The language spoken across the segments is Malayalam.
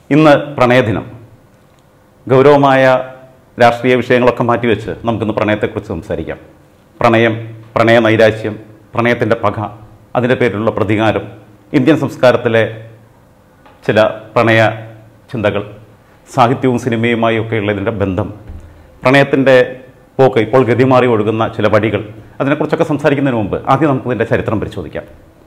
ഇന്ന് പ്രണയദിനം ഗൗരവമായ രാഷ്ട്രീയ വിഷയങ്ങളൊക്കെ മാറ്റിവെച്ച് നമുക്കിന്ന് പ്രണയത്തെക്കുറിച്ച് സംസാരിക്കാം പ്രണയം പ്രണയ നൈരാശ്യം പ്രണയത്തിൻ്റെ പക അതിൻ്റെ പേരിലുള്ള പ്രതികാരം ഇന്ത്യൻ സംസ്കാരത്തിലെ ചില പ്രണയ ചിന്തകൾ സാഹിത്യവും സിനിമയുമായി ഒക്കെ ഉള്ളതിൻ്റെ ബന്ധം പ്രണയത്തിൻ്റെ പോക്ക് ഇപ്പോൾ ഗതിമാറി ഒഴുകുന്ന ചില വഴികൾ അതിനെക്കുറിച്ചൊക്കെ സംസാരിക്കുന്നതിന് മുമ്പ് ആദ്യം നമുക്കിതിൻ്റെ ചരിത്രം പരിശോധിക്കാം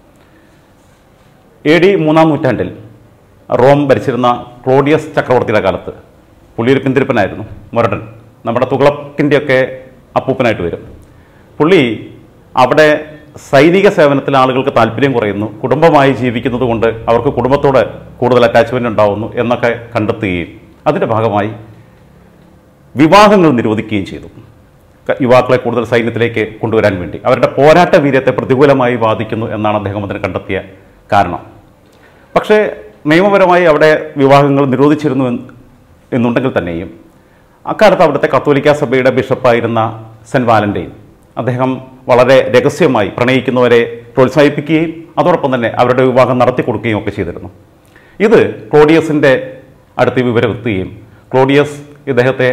എ ഡി മൂന്നാം നൂറ്റാണ്ടിൽ റോം ഭരിച്ചിരുന്ന ക്ലോഡിയസ് ചക്രവർത്തിയുടെ കാലത്ത് പുള്ളി ഒരു പിന്തിരിപ്പനായിരുന്നു മുരടൻ നമ്മുടെ തുകളക്കിൻ്റെയൊക്കെ അപ്പൂപ്പനായിട്ട് വരും പുള്ളി അവിടെ സൈനിക സേവനത്തിൽ ആളുകൾക്ക് താല്പര്യം കുറയുന്നു കുടുംബമായി ജീവിക്കുന്നത് കൊണ്ട് അവർക്ക് കുടുംബത്തോട് കൂടുതൽ അറ്റാച്ച്മെൻ്റ് ഉണ്ടാവുന്നു എന്നൊക്കെ കണ്ടെത്തുകയും അതിൻ്റെ ഭാഗമായി വിവാഹങ്ങൾ നിരോധിക്കുകയും ചെയ്തു ക- യുവാക്കളെ കൂടുതൽ സൈന്യത്തിലേക്ക് കൊണ്ടുവരാൻ വേണ്ടി അവരുടെ പോരാട്ട വീര്യത്തെ പ്രതികൂലമായി ബാധിക്കുന്നു എന്നാണ് അദ്ദേഹം അതിന് കണ്ടെത്തിയ കാരണം പക്ഷേ നിയമപരമായി അവിടെ വിവാഹങ്ങൾ നിരോധിച്ചിരുന്നു എന്ന് എന്നുണ്ടെങ്കിൽ തന്നെയും അക്കാലത്ത് അവിടുത്തെ കത്തോലിക്ക സഭയുടെ ബിഷപ്പായിരുന്ന സെൻറ്റ് വാലൻ്റെയിൻ അദ്ദേഹം വളരെ രഹസ്യമായി പ്രണയിക്കുന്നവരെ പ്രോത്സാഹിപ്പിക്കുകയും അതോടൊപ്പം തന്നെ അവരുടെ വിവാഹം നടത്തി കൊടുക്കുകയും ഒക്കെ ചെയ്തിരുന്നു ഇത് ക്ലോഡിയസിൻ്റെ അടുത്ത് ഈ വിവരം എത്തുകയും ക്ലോഡിയസ് ഇദ്ദേഹത്തെ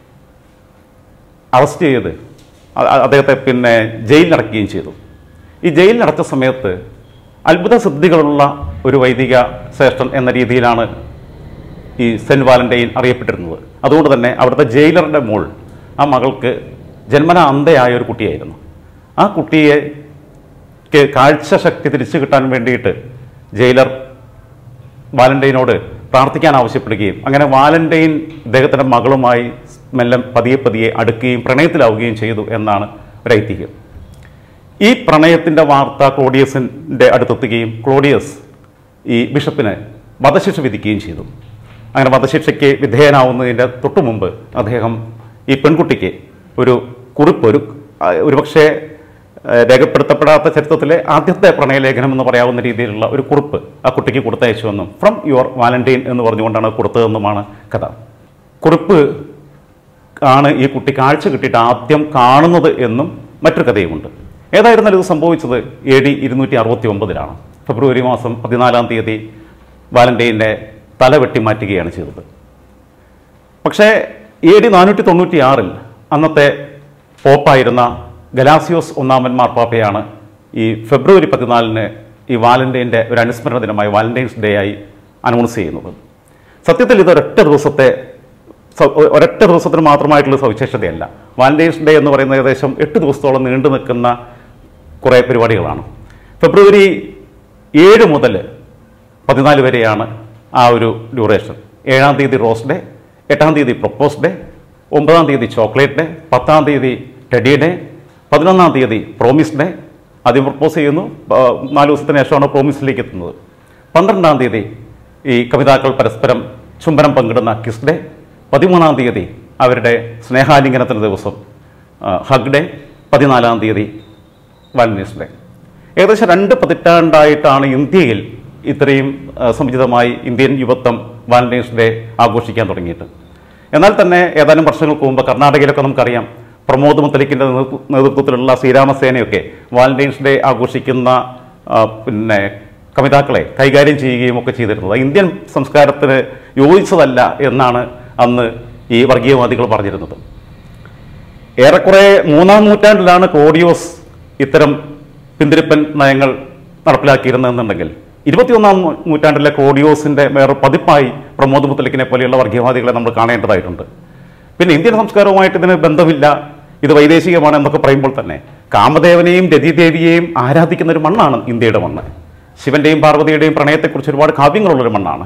അറസ്റ്റ് ചെയ്ത് അ- അ- അദ്ദേഹത്തെ പിന്നെ ജയിലിലടക്കുകയും ചെയ്തു ഈ ജയിലിലടച്ച സമയത്ത് അത്ഭുത സിദ്ധികളുള്ള ഒരു വൈദിക ശ്രേഷ്ഠൻ എന്ന രീതിയിലാണ് ഈ സെൻറ്റ് വാലൻ്റെയിൻ അറിയപ്പെട്ടിരുന്നത് അതുകൊണ്ട് തന്നെ അവിടുത്തെ ജയിലറുടെ മോൾ ആ മകൾക്ക് ജന്മന അന്ധയായ ഒരു കുട്ടിയായിരുന്നു ആ കുട്ടിയെ ക്ക് കാഴ്ച ശക്തി തിരിച്ചു കിട്ടാൻ വേണ്ടിയിട്ട് ജയിലർ വാലന്റൈനോട് പ്രാർത്ഥിക്കാൻ ആവശ്യപ്പെടുകയും അങ്ങനെ വാലന്റൈൻ ഇദ്ദേഹത്തിൻ്റെ മകളുമായി മെല്ലെ പതിയെ പതിയെ അടുക്കുകയും പ്രണയത്തിലാവുകയും ചെയ്തു എന്നാണ് ഒരു ഐതിഹ്യം ഈ പ്രണയത്തിൻ്റെ വാർത്ത ക്ലോഡിയസിൻ്റെ അടുത്തെത്തുകയും ക്ലോഡിയസ് ഈ ബിഷപ്പിന് വധശിക്ഷ വിധിക്കുകയും ചെയ്തു അങ്ങനെ വധശിക്ഷയ്ക്ക് വിധേയനാവുന്നതിൻ്റെ തൊട്ടു മുമ്പ് അദ്ദേഹം ഈ പെൺകുട്ടിക്ക് ഒരു കുറിപ്പ് ഒരു ആ, ഒരുപക്ഷേ ആ, രേഖപ്പെടുത്തപ്പെടാത്ത ചരിത്രത്തിലെ ആദ്യത്തെ പ്രണയലേഖനം എന്ന് പറയാവുന്ന രീതിയിലുള്ള ഒരു കുറിപ്പ് ആ കുട്ടിക്ക് കൊടുത്തയച്ചുവെന്നും ഫ്രം യുവർ വാലന്റൈൻ എന്ന് പറഞ്ഞുകൊണ്ടാണ് കൊടുത്തതെന്നുമാണ് കഥ കുറിപ്പ് ആണ് ഈ കുട്ടി കാഴ്ച കിട്ടിയിട്ട് ആദ്യം കാണുന്നത് എന്നും മറ്റൊരു കഥയുമുണ്ട് ഏതായിരുന്നാലും ഇത് സംഭവിച്ചത് എ ഡി ഇരുന്നൂറ്റി അറുപത്തി ഒമ്പതിലാണ് ഫെബ്രുവരി മാസം പതിനാലാം തീയതി വാലന്റൈൻ്റെ തല വെട്ടിമാറ്റുകയാണ് ചെയ്തത് പക്ഷേ എ ഡി നാനൂറ്റി തൊണ്ണൂറ്റി ആറിൽ അന്നത്തെ പോപ്പായിരുന്ന ഗലാസിയോസ് ഒന്നാമൻ മാർപ്പാപ്പയാണ് ഈ ഫെബ്രുവരി പതിനാലിന് ഈ വാലന്റൈൻ്റെ ഒരു അനുസ്മരണ ദിനമായി വാലന്റൈൻസ് ഡേ ആയി അനൗൺസ് ചെയ്യുന്നത് സത്യത്തിൽ ഇത് ഒരൊറ്റ ദിവസത്തെ സ- ഒ- ഒരൊറ്റ ദിവസത്തിന് മാത്രമായിട്ടുള്ള സവിശേഷതയല്ല വാലന്റൈൻസ് ഡേ എന്ന് പറയുന്നത് ഏകദേശം എട്ട് ദിവസത്തോളം നീണ്ടു നിൽക്കുന്ന കുറേ പരിപാടികളാണ് ഫെബ്രുവരി ഏഴ് മുതൽ പതിനാല് വരെയാണ് ആ ഒരു ഡ്യൂറേഷൻ ഏഴാം തീയതി റോസ് ഡേ എട്ടാം തീയതി പ്രൊപ്പോസ് ഡേ ഒമ്പതാം തീയതി ചോക്ലേറ്റ് ഡേ പത്താം തീയതി ടെഡി ഡേ പതിനൊന്നാം തീയതി പ്രോമിസ് ഡേ ആദ്യം പ്രപ്പോസ് ചെയ്യുന്നു ആ, നാല് ദിവസത്തിന് ശേഷമാണ് പ്രോമിസിലേക്ക് എത്തുന്നത് പന്ത്രണ്ടാം തീയതി ഈ കവിതാക്കൾ പരസ്പരം ചുംബനം പങ്കിടുന്ന കിസ് ഡേ പതിമൂന്നാം തീയതി അവരുടെ സ്നേഹാലിംഗനത്തിന് ദിവസം ഹഗ് ഡേ പതിനാലാം തീയതി വാലന്റൈൻസ് ഡേ ഏകദേശം രണ്ട് പതിറ്റാണ്ടായിട്ടാണ് ഇന്ത്യയിൽ ഇത്രയും ആ, സമുചിതമായി ഇന്ത്യൻ യുവത്വം വാലന്റൈൻസ് ഡേ ആഘോഷിക്കാൻ തുടങ്ങിയിട്ട് എന്നാൽ തന്നെ ഏതാനും വർഷങ്ങൾക്ക് മുമ്പ് കർണാടകയിലൊക്കെ നമുക്കറിയാം പ്രമോദ് മുത്തലിക്കിൻ്റെ നേതൃത്വ- നേതൃത്വത്തിലുള്ള ശ്രീരാമസേനയൊക്കെ വാലന്റൈൻസ് ഡേ ആഘോഷിക്കുന്ന ആ, പിന്നെ കവിതാക്കളെ കൈകാര്യം ചെയ്യുകയും ഒക്കെ ചെയ്തിരുന്നത് അത് ഇന്ത്യൻ സംസ്കാരത്തിന് യോജിച്ചതല്ല എന്നാണ് അന്ന് ഈ വർഗീയവാദികൾ പറഞ്ഞിരുന്നത് ഏറെക്കുറെ മൂന്നാം നൂറ്റാണ്ടിലാണ് ക്ലോഡിയോസ് ഇത്തരം പിന്തിരിപ്പൻ നയങ്ങൾ നടപ്പിലാക്കിയിരുന്നതെന്നുണ്ടെങ്കിൽ ഇരുപത്തിയൊന്നാം നൂ- നൂറ്റാണ്ടിലെ ക്ലോഡിയോസിൻ്റെ വേറെ പതിപ്പായി പ്രമോദ് മുത്തലിക്കിനെ പോലെയുള്ള വർഗീയവാദികളെ നമ്മൾ കാണേണ്ടതായിട്ടുണ്ട് പിന്നെ ഇന്ത്യൻ സംസ്കാരവുമായിട്ട് ഇതിന് ബന്ധമില്ല ഇത് വൈദേശികമാണ് എന്നൊക്കെ പറയുമ്പോൾ തന്നെ കാമദേവനെയും രതിദേവിയെയും ആരാധിക്കുന്ന ഒരു മണ്ണാണ് ഇന്ത്യയുടെ മണ്ണ് ശിവന്റെയും പാർവതിയുടെയും പ്രണയത്തെക്കുറിച്ച് ഒരുപാട് കാവ്യങ്ങളുള്ളൊരു മണ്ണാണ്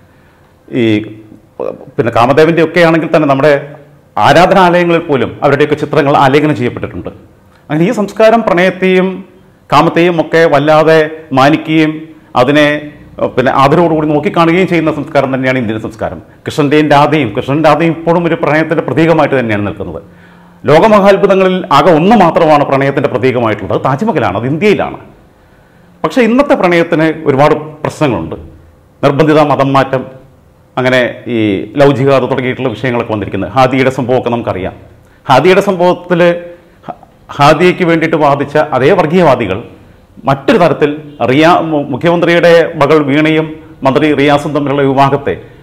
ഈ പിന്നെ കാമദേവൻ്റെ ഒക്കെ ആണെങ്കിൽ തന്നെ നമ്മുടെ ആരാധനാലയങ്ങളിൽ പോലും അവരുടെയൊക്കെ ചിത്രങ്ങൾ ആലേഖനം ചെയ്യപ്പെട്ടിട്ടുണ്ട് അങ്ങനെ ഈ സംസ്കാരം പ്രണയത്തെയും കാമത്തെയും ഒക്കെ വല്ലാതെ മാനിക്കുകയും അതിനെ ഏഹ്, പിന്നെ ആദരവോടുകൂടി നോക്കിക്കാണുകയും ചെയ്യുന്ന സംസ്കാരം തന്നെയാണ് ഇന്ത്യൻ സംസ്കാരം കൃഷ്ണൻ്റെയും രാധയും കൃഷ്ണൻ രാധയും ഇപ്പോഴും ഒരു പ്രണയത്തിൻ്റെ പ്രതീകമായിട്ട് തന്നെയാണ് നിൽക്കുന്നത് ലോകമഹാത്ഭുതങ്ങളിൽ ആകെ ഒന്ന് മാത്രമാണ് പ്രണയത്തിൻ്റെ പ്രതീകമായിട്ടുള്ളത് അത് താജ്മഹലാണ് അത് ഇന്ത്യയിലാണ് പക്ഷേ ഇന്നത്തെ പ്രണയത്തിന് ഒരുപാട് പ്രശ്നങ്ങളുണ്ട് നിർബന്ധിത മതം മാറ്റം അങ്ങനെ ഈ ലൗചികത തുടങ്ങിയിട്ടുള്ള വിഷയങ്ങളൊക്കെ വന്നിരിക്കുന്നത് ഹാദിയുടെ സംഭവമൊക്കെ നമുക്കറിയാം ഹാദിയുടെ സംഭവത്തിൽ ഹാദിയയ്ക്ക് വേണ്ടിയിട്ട് വാദിച്ച അതേ വർഗീയവാദികൾ മറ്റൊരു തരത്തിൽ റിയാ മു- മുഖ്യമന്ത്രിയുടെ മകൾ വീണയും മന്ത്രി റിയാസും തമ്മിലുള്ള വിവാഹത്തെ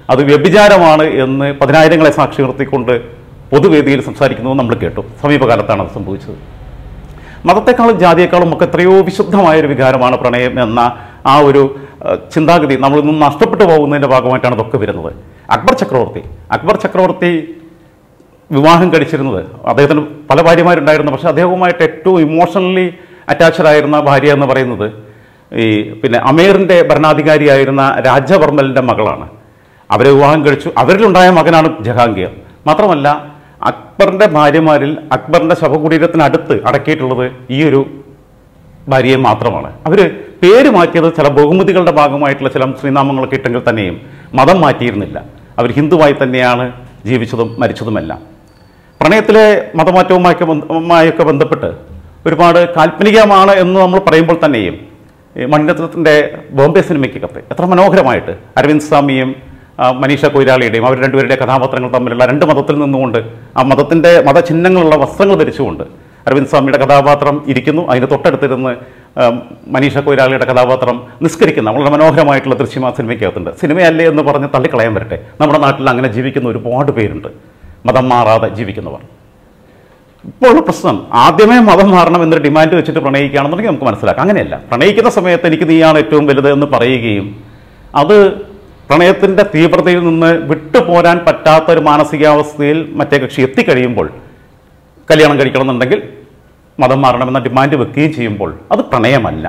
അത് വ്യഭിചാരമാണ് എന്ന് പതിനായിരങ്ങളെ സാക്ഷി നിർത്തിക്കൊണ്ട് പൊതുവേദിയിൽ സംസാരിക്കുന്നത് നമ്മൾ കേട്ടു സമീപകാലത്താണ് അത് സംഭവിച്ചത് മതത്തെക്കാളും ജാതിയേക്കാളും ഒക്കെ എത്രയോ വിശുദ്ധമായൊരു വികാരമാണ് പ്രണയം എന്ന ആ ഒരു ഏഹ്, ചിന്താഗതി നമ്മളിൽ നിന്ന് നഷ്ടപ്പെട്ടു പോകുന്നതിൻ്റെ ഭാഗമായിട്ടാണ് ഇതൊക്കെ വരുന്നത് അക്ബർ ചക്രവർത്തി അക്ബർ ചക്രവർത്തി വിവാഹം കഴിച്ചിരുന്നത് അദ്ദേഹത്തിന് പല ഭാര്യമാരുണ്ടായിരുന്നു പക്ഷേ അദ്ദേഹവുമായിട്ട് ഏറ്റവും ഇമോഷണലി അറ്റാച്ച്ഡ് ആയിരുന്ന ഭാര്യ എന്ന് പറയുന്നത് ഈ പിന്നെ അമീറിൻ്റെ ഭരണാധികാരിയായിരുന്ന രാജവർമ്മലിൻ്റെ മകളാണ് അവരെ വിവാഹം കഴിച്ചു അവരിലുണ്ടായ മകനാണ് ജഹാംഗീർ മാത്രമല്ല അക്ബറിൻ്റെ ഭാര്യമാരിൽ അക്ബറിൻ്റെ ശവകുടീരത്തിനടുത്ത് അടക്കിയിട്ടുള്ളത് ഈ ഒരു ഭാര്യയെ മാത്രമാണ് അവർ പേര് മാറ്റിയത് ചില ബഹുമതികളുടെ ഭാഗമായിട്ടുള്ള ചില ശ്രീനാമങ്ങളൊക്കെ ഇട്ടെങ്കിൽ തന്നെയും മതം മാറ്റിയിരുന്നില്ല അവർ ഹിന്ദുവായി തന്നെയാണ് ജീവിച്ചതും മരിച്ചതുമെല്ലാം പ്രണയത്തിലെ മതമാറ്റവുമായൊക്കെ ബന്ധ- ബന്ധപ്പെട്ട് ഒരുപാട് കാൽപ്പനികമാണ് എന്ന് നമ്മൾ പറയുമ്പോൾ തന്നെയും ഈ മണിരത്നത്തിൻ്റെ ബോംബെ സിനിമയ്ക്ക് കത്ത് എത്ര മനോഹരമായിട്ട് അരവിന്ദ് സ്വാമിയും ആ, മനീഷ കൊയ്രാളിയുടെയും അവർ രണ്ടുപേരുടെ കഥാപാത്രങ്ങൾ തമ്മിലുള്ള രണ്ട് മതത്തിൽ നിന്നുകൊണ്ട് ആ മതത്തിൻ്റെ മതചിഹ്നങ്ങളുള്ള വസ്ത്രങ്ങൾ ധരിച്ചുകൊണ്ട് അരവിന്ദ് സ്വാമിയുടെ കഥാപാത്രം ഇരിക്കുന്നു അതിന് തൊട്ടടുത്തിരുന്ന് ആ, മനീഷ കൊയ്രാളിയുടെ കഥാപാത്രം നിസ്കരിക്കുന്ന വളരെ മനോഹരമായിട്ടുള്ള ദൃശ്യം ആ സിനിമയ്ക്കകത്തുണ്ട് സിനിമയല്ലേ എന്ന് പറഞ്ഞ് തള്ളിക്കളയാൻ വരട്ടെ നമ്മുടെ നാട്ടിൽ അങ്ങനെ ജീവിക്കുന്ന ഒരുപാട് പേരുണ്ട് മതം മാറാതെ ജീവിക്കുന്നവർ ഇപ്പോൾ ഉള്ള പ്രശ്നം ആദ്യമേ മതം മാറണം എന്നൊരു ഡിമാൻഡ് വെച്ചിട്ട് പ്രണയിക്കുകയാണെന്നുണ്ടെങ്കിൽ നമുക്ക് മനസ്സിലാക്കാം അങ്ങനെയല്ല പ്രണയിക്കുന്ന സമയത്ത് എനിക്ക് നീയാണ് ഏറ്റവും വലുത് എന്ന് പറയുകയും അത് പ്രണയത്തിൻ്റെ തീവ്രതയിൽ നിന്ന് വിട്ടുപോരാൻ പറ്റാത്ത ഒരു മാനസികാവസ്ഥയിൽ മറ്റേ കക്ഷി എത്തിക്കഴിയുമ്പോൾ കല്യാണം കഴിക്കണമെന്നുണ്ടെങ്കിൽ മതം മാറണമെന്ന ഡിമാൻഡ് വെക്കുകയും ചെയ്യുമ്പോൾ അത് പ്രണയമല്ല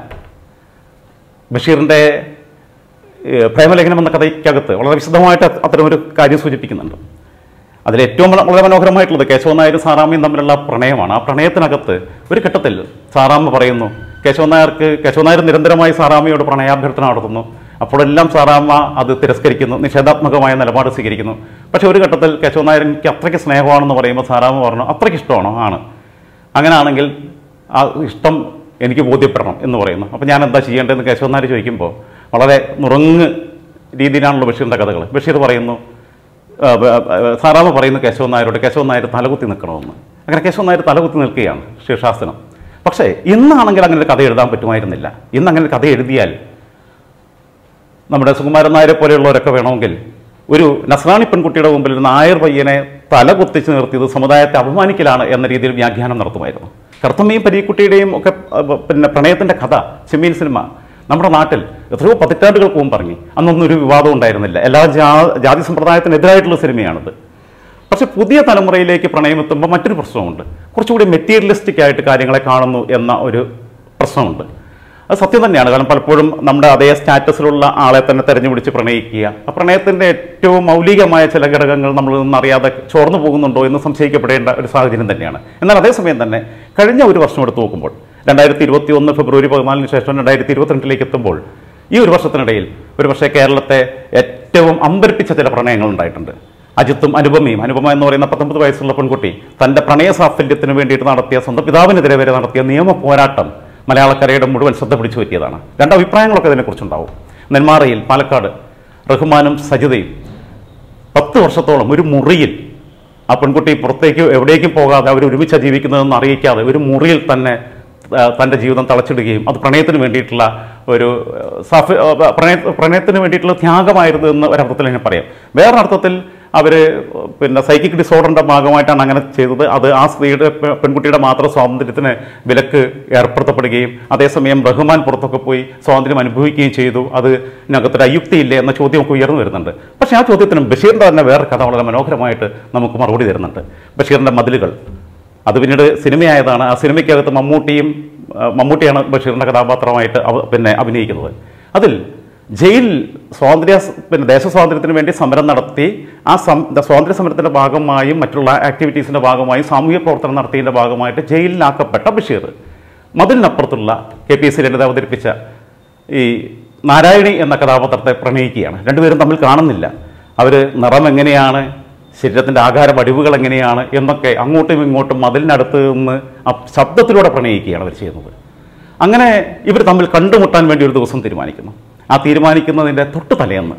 ബഷീറിൻ്റെ ഏഹ്, പ്രേമലേഖനം എന്ന കഥയ്ക്കകത്ത് വളരെ വിശദമായിട്ട് അത്തരമൊരു കാര്യം സൂചിപ്പിക്കുന്നുണ്ട് അതിൽ ഏറ്റവും വള- വളരെ മനോഹരമായിട്ടുള്ളത് കേശവൻ നായരും സാറാമ്മയും തമ്മിലുള്ള പ്രണയമാണ് ആ പ്രണയത്തിനകത്ത് ഒരു ഘട്ടത്തിൽ സാറാമ്മ പറയുന്നു കേശവൻ നായർക്ക് കേശവൻ നായർ നിരന്തരമായി സാറാമ്മയോട് പ്രണയാഭ്യർത്ഥന നടത്തുന്നു അപ്പോഴെല്ലാം സാറാമ്മ അത് തിരസ്കരിക്കുന്നു നിഷേധാത്മകമായ നിലപാട് സ്വീകരിക്കുന്നു പക്ഷേ ഒരു ഘട്ടത്തിൽ കേശവൻ നായർ എനിക്ക് അത്രയ്ക്ക് സ്നേഹമാണെന്ന് പറയുമ്പോൾ സാറാമ്മ പറഞ്ഞു അത്രയ്ക്ക് ഇഷ്ടമാണോ ആണ് അങ്ങനെയാണെങ്കിൽ ആ ഇഷ്ടം എനിക്ക് ബോധ്യപ്പെടണം എന്ന് പറയുന്നു അപ്പോൾ ഞാൻ എന്താ ചെയ്യേണ്ടതെന്ന് കേശവൻ നായർ ചോദിക്കുമ്പോൾ വളരെ നുറങ്ങ് രീതിയിലാണല്ലോ ബഷീറിൻ്റെ കഥകൾ ബഷീർ പറയുന്നു ആ, ബ- ബ- സാറാമ്മ പറയുന്നു കേശവൻ നായരോട് കേശവൻ നായർ തലകുത്തി നിൽക്കണമെന്ന് അങ്ങനെ കേശവൻ നായർ തലകുത്തി നിൽക്കുകയാണ് ശീർഷാസനം പക്ഷേ ഇന്നാണെങ്കിൽ അങ്ങനെ ഒരു കഥ എഴുതാൻ പറ്റുമായിരുന്നില്ല ഇന്ന് അങ്ങനെ ഒരു കഥ എഴുതിയാൽ നമ്മുടെ സുകുമാരൻ നായരെ പോലെയുള്ളവരൊക്കെ വേണമെങ്കിൽ ഒരു നസ്രാണി പെൺകുട്ടിയുടെ മുമ്പിൽ ഒരു നായർ പയ്യനെ തല കുത്തിച്ച് നിർത്തിയത് സമുദായത്തെ അപമാനിക്കലാണ് എന്ന രീതിയിൽ വ്യാഖ്യാനം നടത്തുമായിരുന്നു കർത്തമ്മയും പരീക്കുട്ടിയുടെയും ഒക്കെ അഹ്, പിന്നെ പ്രണയത്തിൻ്റെ കഥ ചെമ്മീൻ സിനിമ നമ്മുടെ നാട്ടിൽ എത്രയോ പതിറ്റാണ്ടുകൾക്ക് മുമ്പ് ഇറങ്ങി അന്നൊന്നും ഒരു വിവാദം ഉണ്ടായിരുന്നില്ല എല്ലാ ജാ ജാതി സമ്പ്രദായത്തിനെതിരായിട്ടുള്ള സിനിമയാണിത് പക്ഷെ പുതിയ തലമുറയിലേക്ക് പ്രണയമെത്തുമ്പോൾ മറ്റൊരു പ്രശ്നമുണ്ട് കുറച്ചുകൂടി മെറ്റീരിയലിസ്റ്റിക് ആയിട്ട് കാര്യങ്ങളെ കാണുന്നു എന്ന ഒരു പ്രശ്നമുണ്ട് അത് സത്യം തന്നെയാണ് കാരണം പലപ്പോഴും നമ്മുടെ അതേ സ്റ്റാറ്റസിലുള്ള ആളെ തന്നെ തെരഞ്ഞുപിടിച്ച് പ്രണയിക്കുക ആ പ്രണയത്തിൻ്റെ ഏറ്റവും മൗലികമായ ചില ഘടകങ്ങൾ നമ്മൾ നിന്ന് അറിയാതെ ചോർന്നു പോകുന്നുണ്ടോ എന്ന് സംശയിക്കപ്പെടേണ്ട ഒരു സാഹചര്യം തന്നെയാണ് എന്നാൽ അതേസമയം തന്നെ കഴിഞ്ഞ ഒരു വർഷം എടുത്ത് നോക്കുമ്പോൾ രണ്ടായിരത്തി ഇരുപത്തി ഒന്ന് ഫെബ്രുവരി പതിനാലിന് ശേഷം രണ്ടായിരത്തി ഇരുപത്തിരണ്ടിലേക്ക് എത്തുമ്പോൾ ഈ ഒരു വർഷത്തിനിടയിൽ ഒരുപക്ഷെ കേരളത്തെ ഏറ്റവും അമ്പരപ്പിച്ച ചില പ്രണയങ്ങൾ ഉണ്ടായിട്ടുണ്ട് അജിത്തും അനുപമയും അനുപമ എന്ന് പറയുന്ന പത്തൊമ്പത് വയസ്സുള്ള പെൺകുട്ടി തൻ്റെ പ്രണയ സാഫല്യത്തിന് വേണ്ടിയിട്ട് നടത്തിയ സ്വന്തം പിതാവിനെതിരെ വരെ നടത്തിയ നിയമ പോരാട്ടം മലയാളക്കരയുടെ മുഴുവൻ ശ്രദ്ധ പിടിച്ചു പറ്റിയതാണ് രണ്ട് അഭിപ്രായങ്ങളൊക്കെ ഇതിനെക്കുറിച്ചുണ്ടാവും നെന്മാറയിൽ പാലക്കാട് റഹ്മാനും സജിതയും പത്ത് വർഷത്തോളം ഒരു മുറിയിൽ ആ പെൺകുട്ടി പുറത്തേക്ക് എവിടേക്കും പോകാതെ അവർ ഒരുമിച്ച് ജീവിക്കുന്നതെന്ന് അറിയിക്കാതെ ഒരു മുറിയിൽ തന്നെ ആ, തൻ്റെ ജീവിതം തളച്ചിടുകയും അത് പ്രണയത്തിന് വേണ്ടിയിട്ടുള്ള ഒരു ആ, സാഫ ആ, പ്രണയ പ്രണയത്തിന് വേണ്ടിയിട്ടുള്ള ത്യാഗമായിരുന്നു എന്ന് ഒരർത്ഥത്തിൽ ഞാൻ പറയാം വേറൊരർത്ഥത്തിൽ അവർ പിന്നെ സൈക്കിക് ഡിസോർഡറിൻ്റെ ഭാഗമായിട്ടാണ് അങ്ങനെ ചെയ്തത് അത് ആ സ്ത്രീയുടെ പെ- പെൺകുട്ടിയുടെ മാത്രം സ്വാതന്ത്ര്യത്തിന് വിലക്ക് ഏർപ്പെടുത്തപ്പെടുകയും അതേസമയം റഹ്മാൻ പുറത്തൊക്കെ പോയി സ്വാതന്ത്ര്യം അനുഭവിക്കുകയും ചെയ്തു അത് ഇതിനകത്തൊരു അയുക്തിയില്ലേ എന്ന ചോദ്യമൊക്കെ ഉയർന്നു വരുന്നുണ്ട് പക്ഷേ ആ ചോദ്യത്തിനും ബഷീറിൻ്റെ തന്നെ വേറെ കഥ വളരെ മനോഹരമായിട്ട് നമുക്ക് മറുപടി തരുന്നുണ്ട് ബഷീറിൻ്റെ മതിലുകൾ അത് പിന്നീട് സിനിമയായതാണ് ആ സിനിമയ്ക്കകത്ത് മമ്മൂട്ടിയും ആ, മമ്മൂട്ടിയാണ് ബഷീറിൻ്റെ കഥാപാത്രമായിട്ട് അവ- പിന്നെ അഭിനയിക്കുന്നത് അതിൽ ജയിൽ സ്വാതന്ത്ര്യ പിന്നെ ദേശസ്വാതന്ത്ര്യത്തിന് വേണ്ടി സമരം നടത്തി ആ സം സ്വാതന്ത്ര്യ സമരത്തിൻ്റെ ഭാഗമായും മറ്റുള്ള ആക്ടിവിറ്റീസിൻ്റെ ഭാഗമായും സാമൂഹ്യ പ്രവർത്തനം നടത്തിയതിൻ്റെ ഭാഗമായിട്ട് ജയിലിലാക്കപ്പെട്ട ബഷീർ മതിലിനപ്പുറത്തുള്ള K P S C Lalitha അവതരിപ്പിച്ച ഈ നാരായണി എന്ന കഥാപാത്രത്തെ പ്രണയിക്കുകയാണ് രണ്ടുപേരും തമ്മിൽ കാണുന്നില്ല അവർ നിറം എങ്ങനെയാണ് ശരീരത്തിൻ്റെ ആകാര വടിവുകൾ എങ്ങനെയാണ് എന്നൊക്കെ അങ്ങോട്ടും ഇങ്ങോട്ടും മതിലിനടുത്ത് നിന്ന് ആ ശബ്ദത്തിലൂടെ പ്രണയിക്കുകയാണ് അവർ ചെയ്യുന്നത് അങ്ങനെ ഇവർ തമ്മിൽ കണ്ടുമുട്ടാൻ വേണ്ടി ഒരു ദിവസം തീരുമാനിക്കുന്നു ആ തീരുമാനിക്കുന്നതിൻ്റെ തൊട്ട് തലേന്ന്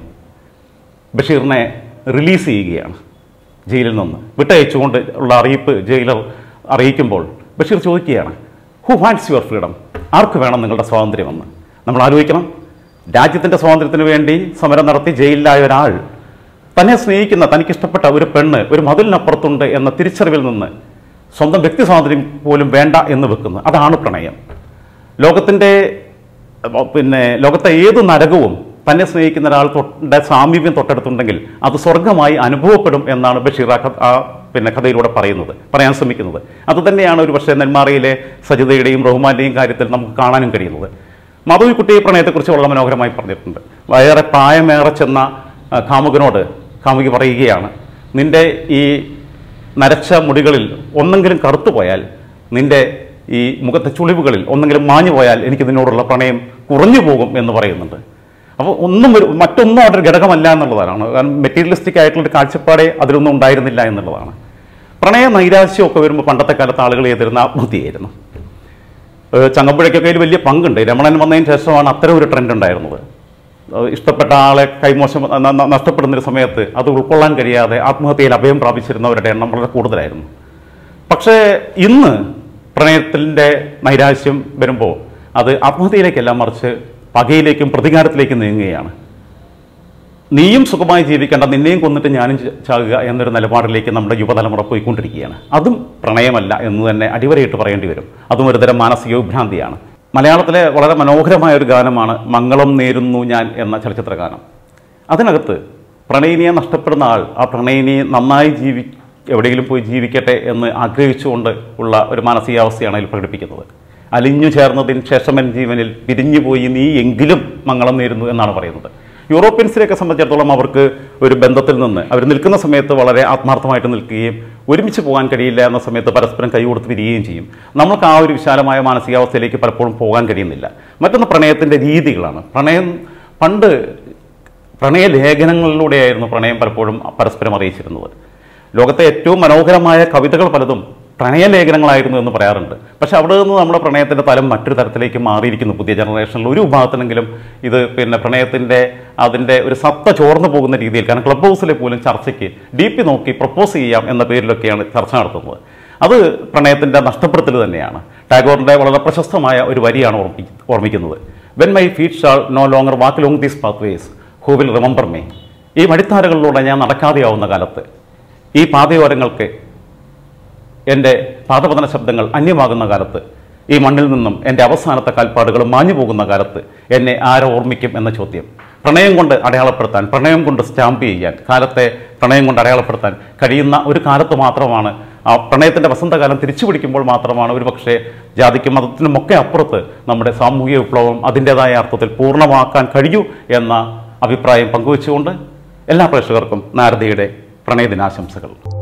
ബഷീറിനെ റിലീസ് ചെയ്യുകയാണ് ജയിലിൽ നിന്ന് വിട്ടയച്ചുകൊണ്ട് ഉള്ള അറിയിപ്പ് ജയിലർ അറിയിക്കുമ്പോൾ ബഷീർ ചോദിക്കുകയാണ് ഹു വാണ്ട്സ് യുവർ ഫ്രീഡം ആർക്ക് വേണം നിങ്ങളുടെ സ്വാതന്ത്ര്യമെന്ന് നമ്മൾ ആലോചിക്കണം രാജ്യത്തിൻ്റെ സ്വാതന്ത്ര്യത്തിന് വേണ്ടി സമരം നടത്തി ജയിലിലായ ഒരാൾ തന്നെ സ്നേഹിക്കുന്ന തനിക്ക് ഇഷ്ടപ്പെട്ട ഒരു പെണ്ണ് ഒരു മതിലിനപ്പുറത്തുണ്ട് എന്ന തിരിച്ചറിവിൽ നിന്ന് സ്വന്തം വ്യക്തി സ്വാതന്ത്ര്യം പോലും വേണ്ട എന്ന് വെക്കുന്നു അതാണ് പ്രണയം ലോകത്തിൻ്റെ അഹ് പിന്നെ ലോകത്തെ ഏത് നരകവും തന്നെ സ്നേഹിക്കുന്ന ഒരാൾ തൊട്ട സാമീപ്യം തൊട്ടടുത്തുണ്ടെങ്കിൽ അത് സ്വർഗമായി അനുഭവപ്പെടും എന്നാണ് ബഷീർ ആ കഥ- ആ പിന്നെ കഥയിലൂടെ പറയുന്നത് പറയാൻ ശ്രമിക്കുന്നത് അതുതന്നെയാണ് ഒരു പക്ഷേ നെന്മാറയിലെ സജിതയുടെയും റഹ്മാന്റെയും കാര്യത്തിൽ നമുക്ക് കാണാനും കഴിയുന്നത് മാധവിക്കുട്ടി പ്രണയത്തെക്കുറിച്ച് വളരെ മനോഹരമായി പറഞ്ഞിട്ടുണ്ട് വളരെ പ്രായമേറെ ചെന്ന ആ, കാമുകനോട് കാമുകി പറയുകയാണ് നിന്റെ ഈ നരച്ച മുടികളിൽ ഒന്നെങ്കിലും കറുത്തു പോയാൽ നിന്റെ ഈ മുഖത്തെ ചുളിവുകളിൽ ഒന്നെങ്കിലും മാഞ്ഞു പോയാൽ എനിക്ക് നിന്നോടുള്ള പ്രണയം കുറഞ്ഞു പോകും എന്ന് പറയുന്നുണ്ട് അപ്പോൾ ഒന്നും ഒരു മറ്റൊന്നും അവിടെ ഒരു ഘടകമല്ല എന്നുള്ളതാണ് കാരണം മെറ്റീരിയലിസ്റ്റിക് ആയിട്ടുള്ള ഒരു കാഴ്ചപ്പാടേ അതിലൊന്നും ഉണ്ടായിരുന്നില്ല എന്നുള്ളതാണ് പ്രണയ നൈരാശ്യമൊക്കെ വരുമ്പോൾ പണ്ടത്തെ കാലത്ത് ആളുകൾ ചെയ്തിരുന്ന ആത്മഹത്യയായിരുന്നു ഏഹ് ചങ്ങമ്പുഴയ്ക്കൊക്കെ അതിൽ വലിയ പങ്കുണ്ട് രമണൻ വന്നതിന് ശേഷമാണ് അത്തരം ഒരു ട്രെൻഡ് ഉണ്ടായിരുന്നത് ഏഹ് ഇഷ്ടപ്പെട്ട ആളെ കൈമോശം ന- ന- നഷ്ടപ്പെടുന്നൊരു സമയത്ത് അത് ഉൾക്കൊള്ളാൻ കഴിയാതെ ആത്മഹത്യയിൽ അഭയം പ്രാപിച്ചിരുന്നവരുടെ എണ്ണം വളരെ കൂടുതലായിരുന്നു പക്ഷേ ഇന്ന് പ്രണയത്തിൻ്റെ നൈരാശ്യം വരുമ്പോൾ അത് ആത്മഹത്യയിലേക്കല്ല മറിച്ച് പകയിലേക്കും പ്രതികാരത്തിലേക്കും നീങ്ങുകയാണ് നീയും സുഖമായി ജീവിക്കേണ്ട നിന്നെയും കൊന്നിട്ട് ഞാനും ച- ചാകുക എന്നൊരു നിലപാടിലേക്ക് നമ്മുടെ യുവതലമുറ പോയിക്കൊണ്ടിരിക്കുകയാണ് അതും പ്രണയമല്ല എന്ന് തന്നെ അടിവരയിട്ട് പറയേണ്ടി വരും അതും ഒരുതരം മാനസിക വിഭ്രാന്തിയാണ് മലയാളത്തിലെ വളരെ മനോഹരമായ ഒരു ഗാനമാണ് മംഗളം നേരുന്നു ഞാൻ എന്ന ചലച്ചിത്ര ഗാനം അതിനകത്ത് പ്രണയിനിയെ നഷ്ടപ്പെടുന്ന ആൾ ആ പ്രണയിനിയെ നന്നായി ജീവി എവിടെയെങ്കിലും പോയി ജീവിക്കട്ടെ എന്ന് ആഗ്രഹിച്ചുകൊണ്ട് ഉള്ള ഒരു മാനസികാവസ്ഥയാണ് അതിൽ പ്രകടിപ്പിക്കുന്നത് അലിഞ്ഞു ചേർന്നതിന് ശേഷമൻ ജീവനിൽ പിരിഞ്ഞുപോയി നീ എങ്കിലും മംഗളം നേരുന്നു എന്നാണ് പറയുന്നത് യൂറോപ്യൻസിനെയൊക്കെ സംബന്ധിച്ചിടത്തോളം അവർക്ക് ഒരു ബന്ധത്തിൽ നിന്ന് അവർ നിൽക്കുന്ന സമയത്ത് വളരെ ആത്മാർത്ഥമായിട്ട് നിൽക്കുകയും ഒരുമിച്ച് പോകാൻ കഴിയില്ല എന്ന സമയത്ത് പരസ്പരം കൈ കൊടുത്ത് പിരിയുകയും ചെയ്യും നമുക്ക് ആ ഒരു വിശാലമായ മാനസികാവസ്ഥയിലേക്ക് പലപ്പോഴും പോകാൻ കഴിയുന്നില്ല മറ്റൊന്ന് പ്രണയത്തിൻ്റെ രീതികളാണ് പ്രണയം പണ്ട് പ്രണയ ലേഖനങ്ങളിലൂടെയായിരുന്നു പ്രണയം പലപ്പോഴും പരസ്പരം അറിയിച്ചിരുന്നത് ലോകത്തെ ഏറ്റവും മനോഹരമായ കവിതകൾ പലതും പ്രണയലേഖനങ്ങളായിരുന്നു എന്ന് പറയാറുണ്ട് പക്ഷെ അവിടെ നിന്ന് നമ്മുടെ പ്രണയത്തിൻ്റെ തലം മറ്റൊരു തരത്തിലേക്ക് മാറിയിരിക്കുന്നു പുതിയ ജനറേഷനിൽ ഒരു വിഭാഗത്തിനെങ്കിലും ഇത് പിന്നെ പ്രണയത്തിൻ്റെ അതിൻ്റെ ഒരു സത്ത ചോർന്നു പോകുന്ന രീതിയിൽ കാരണം ക്ലബ് ഹൗസിലെ പോലും ചർച്ചയ്ക്ക് ഡി പി നോക്കി പ്രപ്പോസ് ചെയ്യാം എന്ന പേരിലൊക്കെയാണ് ചർച്ച നടത്തുന്നത് അത് പ്രണയത്തിൻ്റെ നഷ്ടപ്പെടുത്തൽ തന്നെയാണ് ടാഗോറിൻ്റെ വളരെ പ്രശസ്തമായ ഒരു വരിയാണ് ഓർമ്മി ഓർമ്മിക്കുന്നത് when my feet shall no longer walk long these pathways who will remember me ഈ വഴിത്താരകളിലൂടെ ഞാൻ നടക്കാതെയാവുന്ന കാലത്ത് ഈ പാതയോരങ്ങൾക്ക് എൻ്റെ പാദപതന ശബ്ദങ്ങൾ അന്യമാകുന്ന കാലത്ത് ഈ മണ്ണിൽ നിന്നും എൻ്റെ അവസാനത്തെ കാൽപ്പാടുകൾ മാഞ്ഞു പോകുന്ന കാലത്ത് എന്നെ ആരോ ഓർമ്മിക്കും എന്ന ചോദ്യം പ്രണയം കൊണ്ട് അടയാളപ്പെടുത്താൻ പ്രണയം കൊണ്ട് സ്റ്റാമ്പ് ചെയ്യാൻ കാലത്തെ പ്രണയം കൊണ്ട് അടയാളപ്പെടുത്താൻ കഴിയുന്ന ഒരു കാലത്ത് മാത്രമാണ് ആ പ്രണയത്തിൻ്റെ വസന്തകാലം തിരിച്ചു പിടിക്കുമ്പോൾ മാത്രമാണ് ഒരു പക്ഷേ ജാതിക്കും മതത്തിനും ഒക്കെ അപ്പുറത്ത് നമ്മുടെ സാമൂഹിക വിപ്ലവം അതിൻ്റെതായ അർത്ഥത്തിൽ പൂർണ്ണമാക്കാൻ കഴിയൂ എന്ന അഭിപ്രായം പങ്കുവെച്ചുകൊണ്ട് എല്ലാ പ്രേക്ഷകർക്കും നാരദയുടെ പ്രണയദിനാശംസകൾ